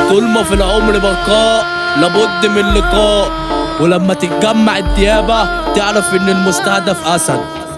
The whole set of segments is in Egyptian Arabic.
طول ما في العمر بقاء لابد من لقاء ولما تتجمع الديابة تعرف ان المستهدف اسد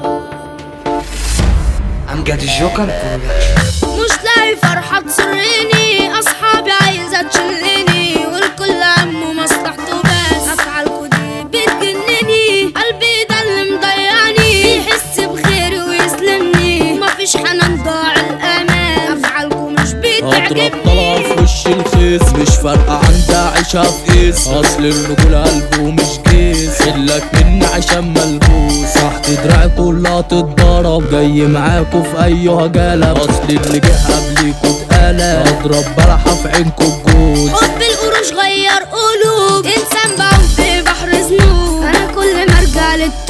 امجد الجوكر برودكشن مش لاقي فرحة تسرني أصحابي عايزة تشلني والكل همه مصلحته بس أفعالكوا دي بتجنني قلبي ده اللي مضيعني بيحس بخيري ويسلمني مفيش حنان ضاع الأمان أفعالكوا مش اضرب طلعة بتعجبني في وش الخيس مش فارقة عندها عيشها في قيس اصل الرجولة قلبه مش جيس شلك مني عشان ملبوس تحت دراعي كلها تتضرب جاي معاكوا في اي هجالة اصل اللي جه قبليكوا اتقلب اضرب بلحة في عينكوا الجوز حب القروش غير قلوب انسان بعوم في بحر ذنوب انا كل ما ارجع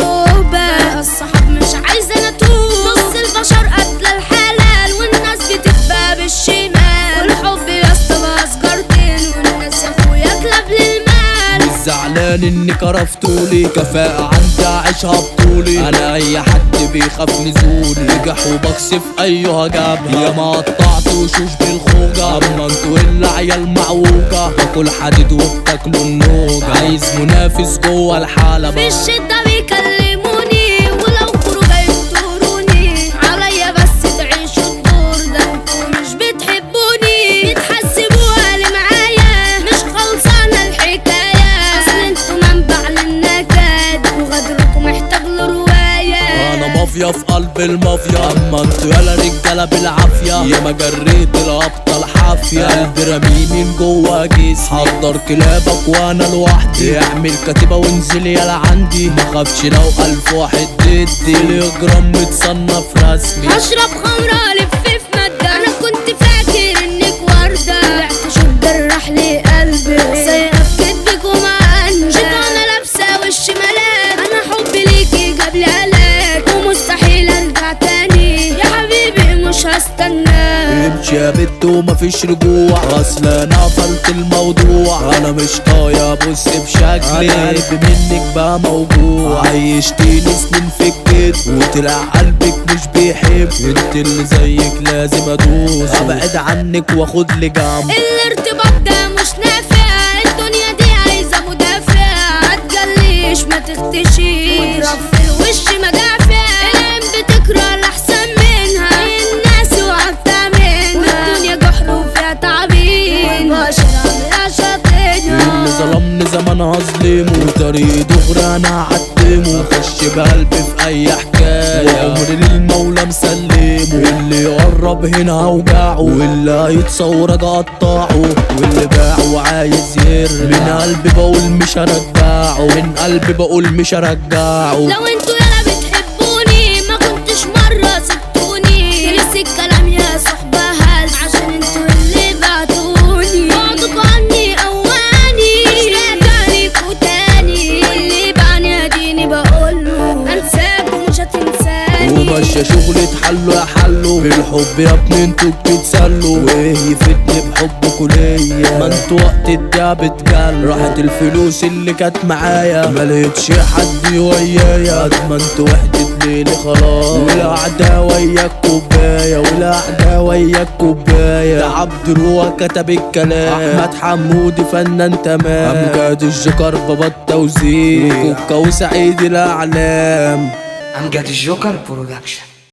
للتوبه الصحاب مش عايزه انا اتوب نص البشر قتل الحلال والناس بتتباع بالشمال والحب يا اسطى بقى سجارتين والناس يا اخويا كلاب للمال مش زعلان اني كرفتولي كفاءة عندي اعيشها بطولي انا اي حد بيخاف نزولي نجح وبكسف ايها جبهة يا ما قطعت وشوش بالخوجة اما انتوا الا عيال معوجة باكل حديد وبتاكلوا النوجة عايز منافس جوه الحلبة في الشدة بيكلموني ولو خروجة يختاروني عليا بس تعيشوا الدور ده انتوا مش بتحبوني بتحسبوها اللي معايا مش خلصانة الحكاية اصل انتوا منبع للنكد وغدركم محتاج له رواية انا مافيا في قلب المافيا اما انتوا يالا رجاله بالعافيه يا ما جريت الابطال حافيه قلبي رميني جوه جيس حضر كلابك وانا لوحدي اعمل كتيبه وانزل يالا عندي ما خافش لو الف واحد ضدي الاجرام متصنف رسمي هشرب خمرة الف في مادة انا كنت فاكر انك وردة طلعت شد الرح لي قلبي سايقة في كدبك ومعنى شيطانة لابسة وش ملاك انا حبي ليكي جاب لي هلاك ومستحيل ارجع تاني يا حبيبي مش هستناك امشي يا بت ومفيش رجوع اصل انا قفلت الموضوع انا مش طايق ابص بشكلي انا قلبي منك بقى موجوع عيشتيني سنين في الكدب وطلع قلبك مش بيحب انت اللي زيك لازم ادوس ابعد عنك واخد لي جنب الارتباط ده مش نافع الدنيا دي عايزة مدافع هتجليش ما تختشيش واضرب في الوش مدافع العين بتكره الاحسن منها الناس وعبتها منها والدنيا جحر وفيها تعبين والبشر عاملة شاطينها اللي ظلمني زمان هظلمه طريق دغري انا هعتمه اخش بقلبي في اي حكايه وعمري للمولى مسلمه اللي يقرب هنا هوجعه واللي هيتصور اجي اقطعه واللي باع وعايز يرجع من قلبي بقول مش هرجعه من قلبي بقول مش هرجعه لو انتوا يالا بتحبوني ما كنتش مرة سبتوني خلص الكلام يا صحبة هل عشان انتوا اللي بعتوني بعدكوا عني قواني مش راجع ليكوا تاني واللي بعني اديني بقوله انساكوا مش هتنساني وماشية شغلة حلو يا حلو بالحب يا ابني انتوا بتتسلوا وايه يفيدني بحبكوا ليا ما انتوا وقت الدعاء بتجل راحت الفلوس اللي كانت معايا ما لقيتش حد ويايا قد ما انتوا وحدة ليلي خلاص والقعدة وياك كوباية والقعدة وياك كوباية ده عبد روح كتب الكلام احمد حمودي فنان تمام امجاد الجكر بابا التوزيع وكوكا وسعيد الاعلام امجد الجوكر برودكشن